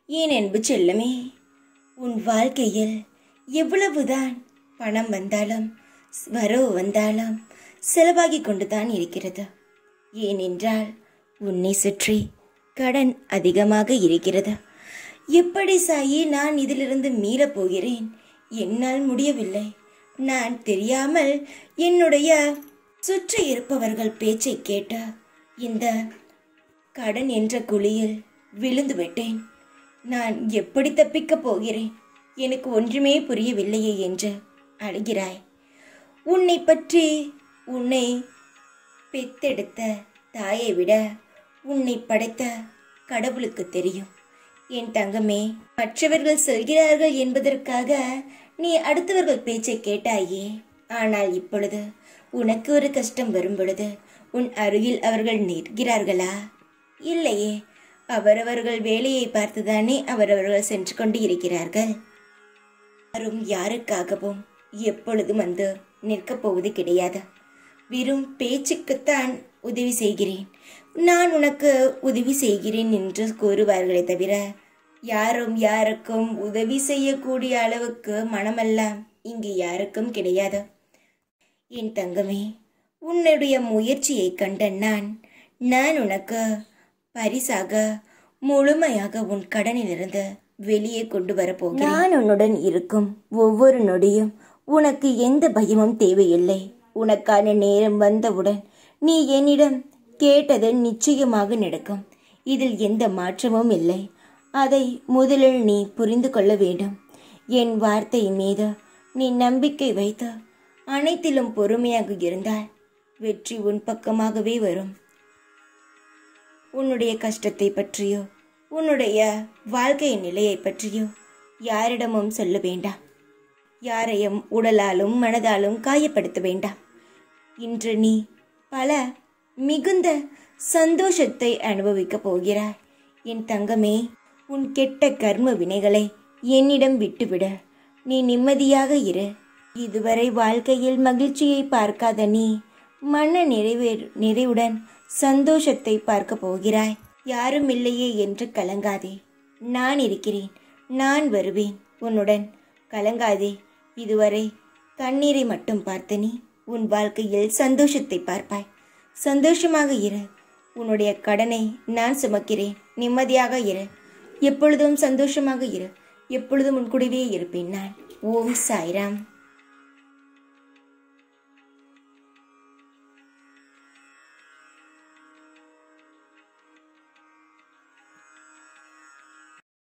என் அன்பு செல்லமே உன் வாழ்க்கையில் எவ்வளவுதான் பணம் வந்தாலும் வரவு வந்தாலும் செலவாகி கொண்டுதான் இருக்கிறது ஏனென்றால் உன்னை சுற்றி கடன் அதிகமாக இருக்கிறது எப்படி சாயி நான் இதிலிருந்து மீளப் போகிறேன் என்னால் முடியவில்லை நான் தெரியாமல் என்னுடைய சுற்றி இருப்பவர்கள் பேச்சை கேட்ட இந்த கடன் என்ற குழியில் விழுந்து விட்டேன் நான் எப்படி தப்பிக்கப் போகிறேன் எனக்கு ஒன்றுமே புரியவில்லையே என்று அழுகிறாய் உன்னை பற்றி உன்னை பெத்தெடுத்த தாயை விட உன்னை படைத்த கடவுளுக்கு தெரியும் என் தங்கமே மற்றவர்கள் சொல்கிறார்கள் என்பதற்காக நீ அடுத்தவர்கள் பேச்சை கேட்டாயே ஆனால் இப்பொழுது உனக்கு ஒரு கஷ்டம் வரும் பொழுது உன் அருகில் அவர்கள் நிற்கிறார்களா இல்லையே அவரவர்கள் வேலையை பார்த்துதானே அவரவர்கள் சென்று கொண்டு இருக்கிறார்கள் யாரும் யாருக்காகவும் எப்பொழுதும் வந்து நிற்கப் போவது கிடையாது வெறும் பேச்சுக்குத்தான் உதவி செய்கிறேன் நான் உனக்கு உதவி செய்கிறேன் என்று கூறுவார்களே தவிர யாரும் யாருக்கும் உதவி செய்யக்கூடிய அளவுக்கு மனமெல்லாம் இங்கு யாருக்கும் கிடையாது என் தங்கமே உன்னுடைய முயற்சியை கண்ட நான் நான் உனக்கு பரிசாக முழுமையாக உன் கடனிலிருந்து வெளியே கொண்டு வரப்போகிறேன் நான் உன்னுடன் இருக்கும் ஒவ்வொரு நொடியும் உனக்கு எந்த பயமும் தேவையில்லை உனக்கான நேரம் வந்தவுடன் நீ என்னிடம் கேட்டது நிச்சயமாக நடக்கும் இதில் எந்த மாற்றமும் இல்லை அதை முதலில் நீ புரிந்து கொள்ள வேண்டும் என் வார்த்தை மீது நீ நம்பிக்கை வைத்து அனைத்திலும் பொறுமையாக இருந்தால் வெற்றி உன் பக்கமாகவே வரும் உன்னுடைய கஷ்டத்தை பற்றியோ உன்னுடைய வாழ்க்கை நிலையை பற்றியோ யாரிடமும் சொல்ல வேண்டாம் யாரையும் உடலாலும் மனதாலும் காயப்படுத்த வேண்டாம் இன்று நீ பல மிகுந்த சந்தோஷத்தை அனுபவிக்கப் போகிறாய் என் தங்கமே உன் கெட்ட கர்ம வினைகளை என்னிடம் விட்டுவிட நீ நிம்மதியாக இரு இதுவரை வாழ்க்கையில் மகிழ்ச்சியை பார்க்காத நீ மன நிறைவே நிறைவுடன் சந்தோஷத்தை பார்க்க போகிறாய் யாரும் இல்லையே என்று கலங்காதே நான் இருக்கிறேன் நான் வருவேன் உன்னுடன் கலங்காதே இதுவரை கண்ணீரை மட்டும் பார்த்த நீ உன் வாழ்க்கையில் சந்தோஷத்தை பார்ப்பாய் சந்தோஷமாக இரு உன்னுடைய கடனை நான் சுமக்கிறேன் நிம்மதியாக இரு எப்பொழுதும் சந்தோஷமாக இரு எப்பொழுதும் உன் கூடவே இருப்பேன் நான் ஓம் சாய்ராம்